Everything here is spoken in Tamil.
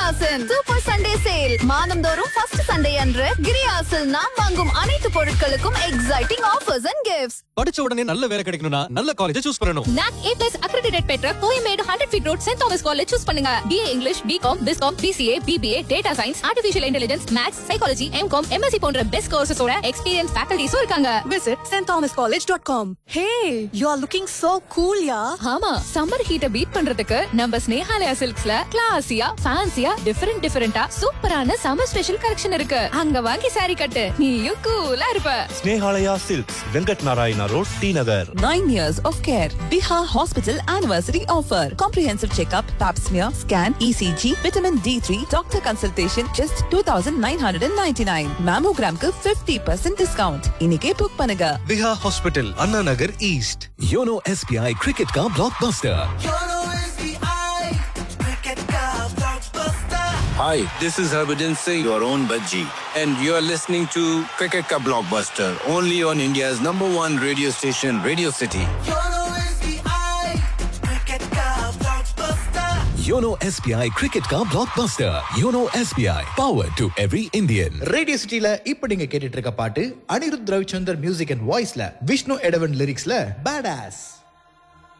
கிரியாசின் சூப்பர் சண்டே சேல் மாதந்தோறும் ஃபர்ஸ்ட் சண்டே அன்று கிரியாசில் நாம் வாங்கும் அனைத்து பொருட்களுக்கும் எக்ஸைட்டிங் ஆஃபர்ஸ் அண்ட் கிஃப்ட்ஸ் படிச்ச உடனே நல்ல வேலை கிடைக்கணும்னா நல்ல காலேஜ் சூஸ் பண்ணணும் நாக் ஏ பிளஸ் அக்ரெடிடேட் பெற்ற Koyambedu hundred feet road saint Thomas college choose பண்ணுங்க பிஏ இங்கிலீஷ் பிகாம் பிஸ்காம் BCA BBA data science artificial intelligence maths psychology MCom MSc போன்ற பெஸ்ட் கோர்சஸோட எக்ஸ்பீரியன்ஸ் ஃபேக்கல்டிஸும் இருக்காங்க Visit stthomascollege.com. Hey, you are looking so cool, yeah. ஆமா சம்மர் ஹீட்ட பீட் பண்றதுக்கு நம்ம ஸ்னேஹாலயா சில்க்ஸ்ல கிளாசியா ஃபேன்சியா டிஃபரெண்ட் டிஃபரெண்டா சூப்பரான சம்மர் ஸ்பெஷல் கலெக்ஷன் இருக்கு அங்க வாங்கி saree கட்டு நீயும் கூலா இருப்ப Snehalaya silks Venkat Narayana road T Nagar Nine years of care. Bihar Hospital Anniversary Offer. Comprehensive checkup, pap smear, scan, ECG, vitamin D3, doctor consultation, just 2999. Mammogram ku 50% discount. இன்னைக்கே book பண்ணுங்க. Viha hospital Anna Nagar east YONO SBI cricket का blockbuster Hi, this is Harbhajan Singh, your own Bajji, and you're listening to Cricket Ka Blockbuster, only on India's number one radio station, Radio City. YONO SBI cricket का blockbuster YONO SBI power to every Indian radio சிட்டில இப்ப நீங்க கேட்டுட்டு இருக்க பாட்டு அனிருத் ரவிச்சந்தர் மியூசிக் அண்ட் வாய்ஸ்ல விஷ்ணு எடவன் லிரிக்ஸ்ல பேடாஸ்